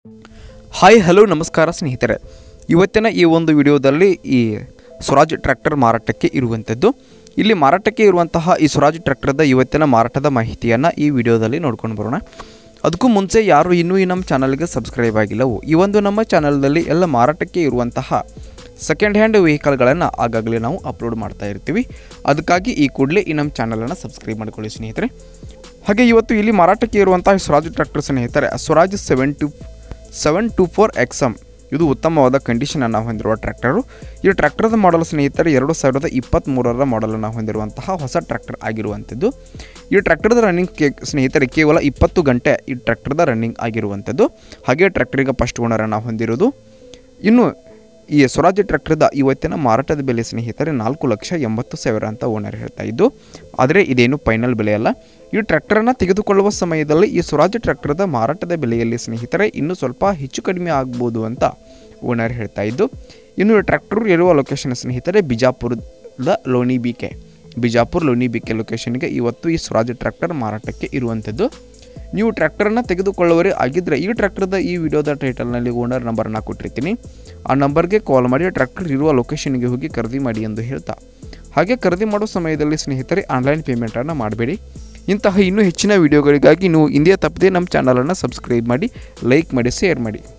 hi hello ನಮಸ್ಕಾರ ಸ್ನೇಹಿತರೆ ಇವತ್ತಿನ ಈ ಒಂದು ವಿಡಿಯೋದಲ್ಲಿ ಈ ಸ್ವರಾಜ್ ಟ್ರ್ಯಾಕ್ಟರ್ ಮಾರಾಟಕ್ಕೆ ಇರುವಂಥದ್ದು ಇಲ್ಲಿ ಮಾರಾಟಕ್ಕೆ ಇರುವಂತಹ ಈ ಸ್ವರಾಜ್ ಟ್ರ್ಯಾಕ್ಟರ್ದ ಇವತ್ತಿನ ಮಾರಾಟದ ಮಾಹಿತಿಯನ್ನು ಈ ವಿಡಿಯೋದಲ್ಲಿ ನೋಡ್ಕೊಂಡು ಬರೋಣ ಅದಕ್ಕೂ ಮುಂಚೆ ಯಾರು ಇನ್ನೂ ಈ ನಮ್ಮ ಚಾನಲ್ಗೆ ಸಬ್ಸ್ಕ್ರೈಬ್ ಆಗಿಲ್ಲವೋ ಈ ಒಂದು ನಮ್ಮ ಚಾನಲ್ನಲ್ಲಿ ಎಲ್ಲ ಮಾರಾಟಕ್ಕೆ ಇರುವಂತಹ ಸೆಕೆಂಡ್ ಹ್ಯಾಂಡ್ ವೆಹಿಕಲ್ಗಳನ್ನು ಆಗಾಗಲೇ ನಾವು ಅಪ್ಲೋಡ್ ಮಾಡ್ತಾ ಇರ್ತೀವಿ ಅದಕ್ಕಾಗಿ ಈ ಕೂಡಲೇ ಈ ನಮ್ಮ ಚಾನಲನ್ನು ಸಬ್ಸ್ಕ್ರೈಬ್ ಮಾಡ್ಕೊಳ್ಳಿ ಸ್ನೇಹಿತರೆ ಹಾಗೆ ಇವತ್ತು ಇಲ್ಲಿ ಮಾರಾಟಕ್ಕೆ ಇರುವಂತಹ ಸ್ವರಾಜ್ ಟ್ರ್ಯಾಕ್ಟರ್ ಸ್ನೇಹಿತರೆ Swaraj seven two seven two four XM ಇದು ಉತ್ತಮವಾದ ಕಂಡೀಷನನ್ನು ಹೊಂದಿರುವ ಟ್ರ್ಯಾಕ್ಟರು ಈ ಟ್ರ್ಯಾಕ್ಟರ್ದ ಮಾಡಲ್ ಸ್ನೇಹಿತರೆ ಎರಡು ಸಾವಿರದ ಇಪ್ಪತ್ತ್ಮೂರರ ಮಾಡಲನ್ನು ಹೊಂದಿರುವಂತಹ ಹೊಸ ಟ್ರ್ಯಾಕ್ಟರ್ ಆಗಿರುವಂಥದ್ದು ಈ ಟ್ರ್ಯಾಕ್ಟರ್ದ ರನ್ನಿಂಗ್ ಕೇ ಸ್ನೇಹಿತರೆ ಕೇವಲ ಇಪ್ಪತ್ತು ಗಂಟೆ ಈ ಟ್ರ್ಯಾಕ್ಟರ್ದ ರನ್ನಿಂಗ್ ಆಗಿರುವಂಥದ್ದು ಹಾಗೆ ಟ್ರ್ಯಾಕ್ಟರಿಗೆ ಫಸ್ಟ್ ಓನರನ್ನು ಹೊಂದಿರೋದು ಇನ್ನು ಈ ಸ್ವರಾಜ್ಯ ಟ್ರ್ಯಾಕ್ಟರ್ದ ಇವತ್ತಿನ ಮಾರಾಟದ ಬೆಲೆ ಸ್ನೇಹಿತರೆ ನಾಲ್ಕು ಲಕ್ಷ ಎಂಬತ್ತು ಸಾವಿರ ಅಂತ ಓನರ್ ಹೇಳ್ತಾ ಇದ್ದು ಆದರೆ ಇದೇನು ಫೈನಲ್ ಬೆಲೆ ಅಲ್ಲ ಈ ಟ್ರ್ಯಾಕ್ಟರನ್ನು ತೆಗೆದುಕೊಳ್ಳುವ ಸಮಯದಲ್ಲಿ ಈ ಸ್ವರಾಜ್ಯ ಟ್ರ್ಯಾಕ್ಟರ್ದ ಮಾರಾಟದ ಬೆಲೆಯಲ್ಲಿ ಸ್ನೇಹಿತರೆ ಇನ್ನೂ ಸ್ವಲ್ಪ ಹೆಚ್ಚು ಕಡಿಮೆ ಆಗ್ಬೋದು ಅಂತ ಓನರ್ ಹೇಳ್ತಾ ಇದ್ದು ಇನ್ನು ಈ ಟ್ರ್ಯಾಕ್ಟರ್ ಇರುವ ಲೊಕೇಶನ್ ಸ್ನೇಹಿತರೆ ಬಿಜಾಪುರದ ಲೋಣಿ ಬಿಕೆ ಬಿಜಾಪುರ ಲೋಣಿ ಬಿಕೆ ಲೊಕೇಶನ್ಗೆ ಇವತ್ತು ಈ ಸ್ವರಾಜ್ ಟ್ರ್ಯಾಕ್ಟರ್ ಮಾರಾಟಕ್ಕೆ ಇರುವಂಥದ್ದು ನೀವು ಟ್ರ್ಯಾಕ್ಟರನ್ನು ತೆಗೆದುಕೊಳ್ಳುವರೇ ಆಗಿದ್ದರೆ ಈ ಟ್ರ್ಯಾಕ್ಟರ್ದ ಈ ವಿಡಿಯೋದ ಟೈಟಲ್ನಲ್ಲಿ ಓನರ್ ನಂಬರನ್ನು ಕೊಟ್ಟಿರ್ತೀನಿ ಆ ನಂಬರ್ಗೆ ಕಾಲ್ ಮಾಡಿ ಟ್ರ್ಯಾಕ್ಟರ್ ಇರುವ ಲೊಕೇಶನ್ಗೆ ಹೋಗಿ ಖರೀದಿ ಮಾಡಿ ಎಂದು ಹೇಳ್ತಾ ಹಾಗೆ ಖರೀದಿ ಮಾಡೋ ಸಮಯದಲ್ಲಿ ಸ್ನೇಹಿತರೆ ಆನ್ಲೈನ್ ಪೇಮೆಂಟನ್ನು ಮಾಡಬೇಡಿ ಇಂತಹ ಇನ್ನೂ ಹೆಚ್ಚಿನ ವಿಡಿಯೋಗಳಿಗಾಗಿ ನೀವು ಇಂದಿಯ ತಪ್ಪದೆ ನಮ್ಮ ಚಾನಲನ್ನು ಸಬ್ಸ್ಕ್ರೈಬ್ ಮಾಡಿ ಲೈಕ್ ಮಾಡಿ ಶೇರ್ ಮಾಡಿ